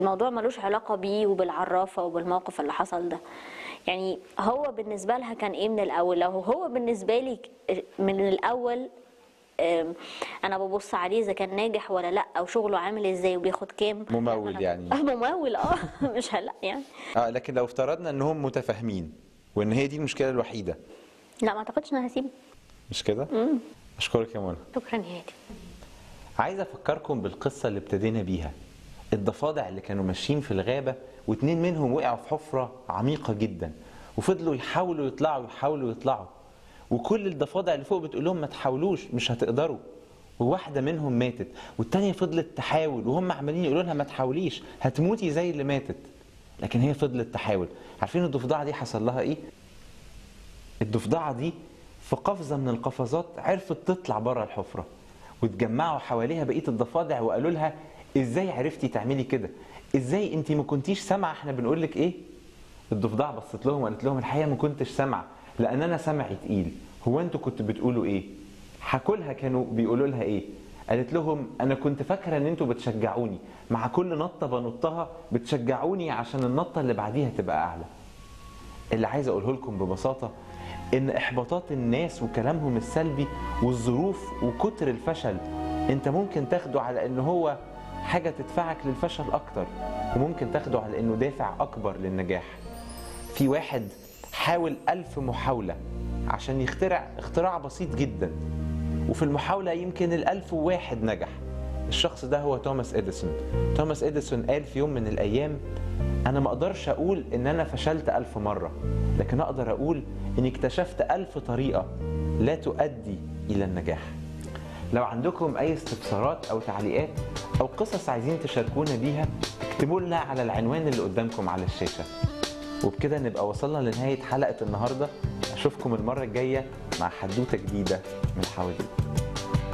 الموضوع ملوش علاقة بيه وبالعرافة وبالموقف اللي حصل ده يعني هو بالنسبة لها كان ايه من الأول لو هو بالنسبة لي ك- من الأول أم، أنا ببص عليه إذا كان ناجح ولا لأ أو شغله عامل إزاي وبياخد كام ممول أنا- يعني. آه، ممول اه مش هلا يعني اه لكن لو افترضنا انهم متفاهمين وان هي دي المشكله الوحيده لا ما أعتقدش إن أنا هسيبه مش كده اشكرك يا منى شكرا يا هادي عايز افكركم بالقصه اللي ابتدينا بيها الضفادع اللي كانوا ماشيين في الغابه واتنين منهم وقعوا في حفره عميقه جدا وفضلوا يحاولوا يطلعوا يحاولوا يطلعوا وكل الضفادع اللي فوق بتقول لهم ما تحاولوش مش هتقدروا وواحده منهم ماتت والتانيه فضلت تحاول وهم عمالين يقولوا لها ما تحاوليش هتموتي زي اللي ماتت لكن هي فضلت تحاول عارفين الضفدعه دي حصل لها ايه الضفدعه دي في قفزه من القفزات عرفت تطلع بره الحفره واتجمعوا حواليها بقيه الضفادع وقالوا لها ازاي عرفتي تعملي كده ازاي انت ما كنتيش سامعه احنا بنقول لك ايه الضفدعه بصت لهم وقالت لهم الحقيقه ما كنتش سامعه لان انا سمعي تقيل هو انتوا كنتوا بتقولوا ايه حكوا لها كانوا بيقولوا لها ايه قالت لهم انا كنت فاكره ان انتوا بتشجعوني مع كل نطه بنطها بتشجعوني عشان النطه اللي بعديها تبقى اعلى اللي عايز اقوله لكم ببساطه ان احباطات الناس وكلامهم السلبي والظروف وكتر الفشل انت ممكن تاخده على ان هو حاجه تدفعك للفشل اكتر وممكن تاخده على انه دافع اكبر للنجاح في واحد حاول ألف محاولة عشان يخترع اختراع بسيط جدا وفي المحاولة يمكن الألف وواحد نجح الشخص ده هو توماس إديسون توماس إديسون قال في يوم من الأيام أنا ما أقدرش أقول إن أنا فشلت ألف مرة لكن أقدر أقول إني اكتشفت ألف طريقة لا تؤدي إلى النجاح لو عندكم أي استفسارات أو تعليقات أو قصص عايزين تشاركونا بيها اكتبوا لنا على العنوان اللي قدامكم على الشاشة وبكده نبقى وصلنا لنهاية حلقة النهاردة أشوفكم المرة الجاية مع حدوتة جديدة من حواليك